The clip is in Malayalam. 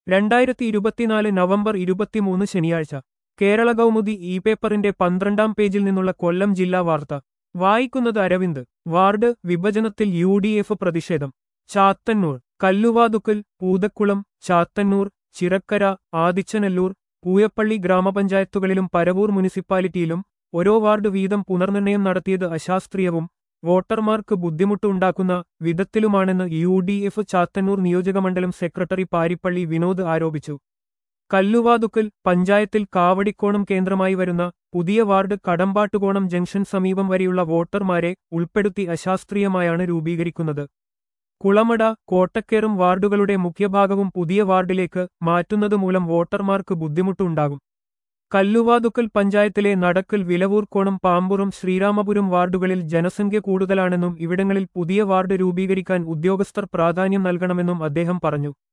രണ്ടായിരത്തി ഇരുപത്തിനാല് നവംബർ ഇരുപത്തിമൂന്ന് ശനിയാഴ്ച കേരള കൗമുദി ഇ പേപ്പറിന്റെ പന്ത്രണ്ടാം പേജിൽ നിന്നുള്ള കൊല്ലം ജില്ലാ വാർത്ത വായിക്കുന്നത് അരവിന്ദ് വാർഡ് വിഭജനത്തിൽ യു ഡി എഫ് പ്രതിഷേധം ചാത്തന്നൂർ കല്ലുവാതുക്കൽ പൂതക്കുളം ചാത്തന്നൂർ ചിറക്കര ആദിച്ചനല്ലൂർ പൂയപ്പള്ളി ഗ്രാമപഞ്ചായത്തുകളിലും പരവൂർ മുനിസിപ്പാലിറ്റിയിലും ഓരോ വാർഡ് വീതം പുനർനിർണയം നടത്തിയത് അശാസ്ത്രീയവും വോട്ടർമാർക്ക് ബുദ്ധിമുട്ടുണ്ടാക്കുന്ന വിധത്തിലുമാണെന്ന് യു ഡി എഫ് ചാത്തന്നൂർ നിയോജകമണ്ഡലം സെക്രട്ടറി പാരിപ്പള്ളി വിനോദ് ആരോപിച്ചു കല്ലുവാതുക്കൽ പഞ്ചായത്തിൽ കാവടിക്കോണം കേന്ദ്രമായി വരുന്ന പുതിയ വാർഡ് കടമ്പാട്ടുകോണം ജംഗ്ഷൻ സമീപം വരെയുള്ള വോട്ടർമാരെ ഉൾപ്പെടുത്തി അശാസ്ത്രീയമായാണ് രൂപീകരിക്കുന്നത് കുളമട കോട്ടക്കേറും വാർഡുകളുടെ മുഖ്യഭാഗവും പുതിയ വാർഡിലേക്ക് മാറ്റുന്നതുമൂലം വോട്ടർമാർക്ക് ബുദ്ധിമുട്ടുണ്ടാകും കല്ലുവാതുക്കൽ പഞ്ചായത്തിലെ നടക്കൽ വിലവൂർക്കോണം പാമ്പുറും ശ്രീരാമപുരം വാർഡുകളിൽ ജനസംഖ്യ കൂടുതലാണെന്നും ഇവിടങ്ങളിൽ പുതിയ വാർഡ് രൂപീകരിക്കാൻ ഉദ്യോഗസ്ഥർ പ്രാധാന്യം നൽകണമെന്നും അദ്ദേഹം പറഞ്ഞു